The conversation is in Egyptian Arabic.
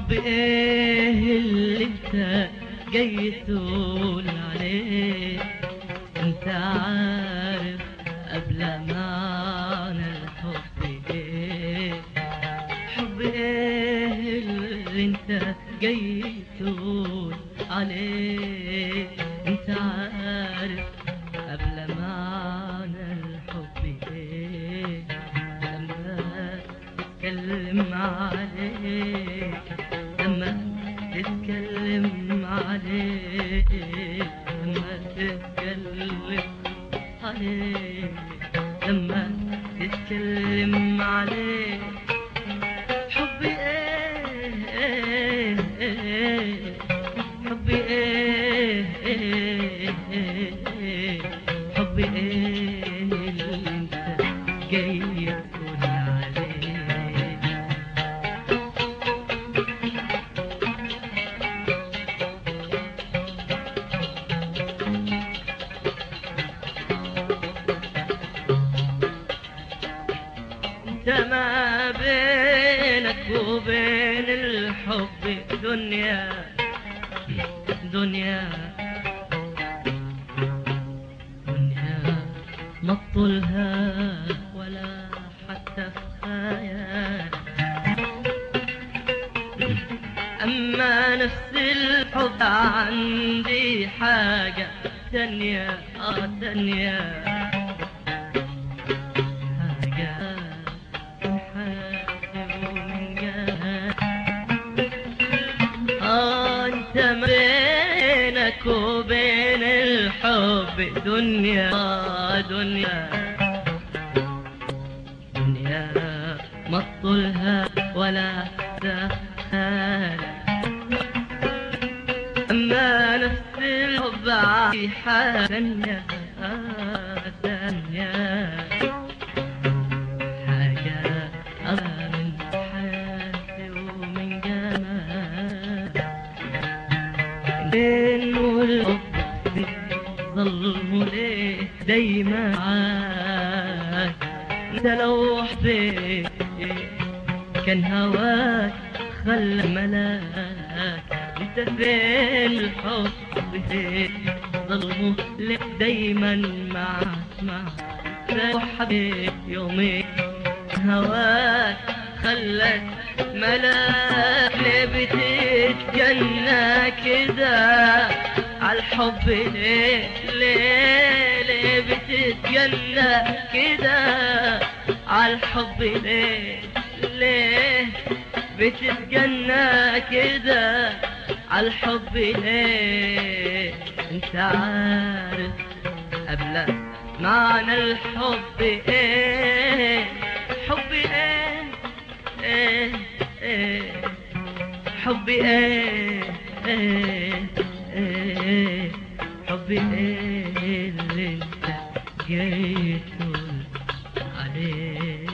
حب ايه اللي انت جاي تقول عليه انت عارف قبل معنى الحب ايه حب ايه اللي انت جاي تقول عليه انت عارف قبل معنى الحب ايه لما تتكلم عليه لما تتكلم عليه لما تتكلم عليه لما تتكلم عليه حبي ايه ايه حبي ايه ايه حبي ايه اللي انت جاي تقول عليه انت ما بينك وبين الحب دنيا دنيا دنيا ما تطولها ولا حتى في خيال أما نفس الحب عندي حاجة تانية آه تانية حاجة من حاجة ومن جهة آه أنت ما بينك وبين الحب دنيا آه دنيا دنيا ما تطولها ولا تخالى أما نفس الحب عندي حاجة ثانية آه ثانية حاجة أغلى من حياتي ومن جمال الدين والحب ظلموا ليه دايما معاك انت لو حبيت كان هواك خلى ملاك انت فين الحب فين ظلموا ليه دايما معاك معاك لو حبيت يومين هواك خلك ملاك ليه بتتجنى كده عالحب ليه ليه ليه بتتجنى كده عالحب ليه ليه بتتجنى كده عالحب ليه انت عارف قبل معنى الحب ايه حب ايه ايه ايه حب ايه ايه ايه حب ايه اللي انت جاي تقول عليه